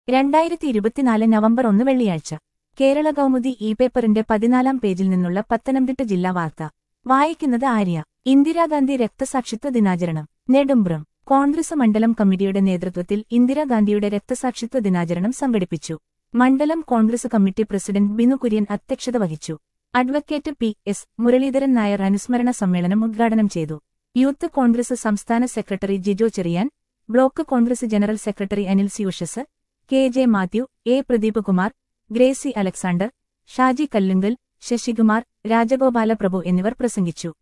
രണ്ടായിരത്തി ഇരുപത്തിനാല് നവംബർ ഒന്ന് വെള്ളിയാഴ്ച കേരള കൗമുദി ഇ പേപ്പറിന്റെ പതിനാലാം പേജിൽ നിന്നുള്ള പത്തനംതിട്ട ജില്ലാ വാർത്ത വായിക്കുന്നത് ആര്യ ഇന്ദിരാഗാന്ധി രക്തസാക്ഷിത്വ ദിനാചരണം നെടുമ്പ്രം കോൺഗ്രസ് മണ്ഡലം കമ്മിറ്റിയുടെ നേതൃത്വത്തിൽ ഇന്ദിരാഗാന്ധിയുടെ രക്തസാക്ഷിത്വ ദിനാചരണം സംഘടിപ്പിച്ചു മണ്ഡലം കോൺഗ്രസ് കമ്മിറ്റി പ്രസിഡന്റ് ബിനു കുര്യൻ അധ്യക്ഷത വഹിച്ചു advocate P S Muraleedharan Nair അനുസ്മരണ സമ്മേളനം ഉദ്ഘാടനം ചെയ്തു യൂത്ത് കോൺഗ്രസ് സംസ്ഥാന secretary Jijo Cheriyan block Congress general secretary Anil Siyushas K J Mathew A Pradeep Kumar Gracy Alexander Shaji Kallungal Sasikumar Rajagopala Prabhu എന്നിവർ പ്രസംഗിച്ചു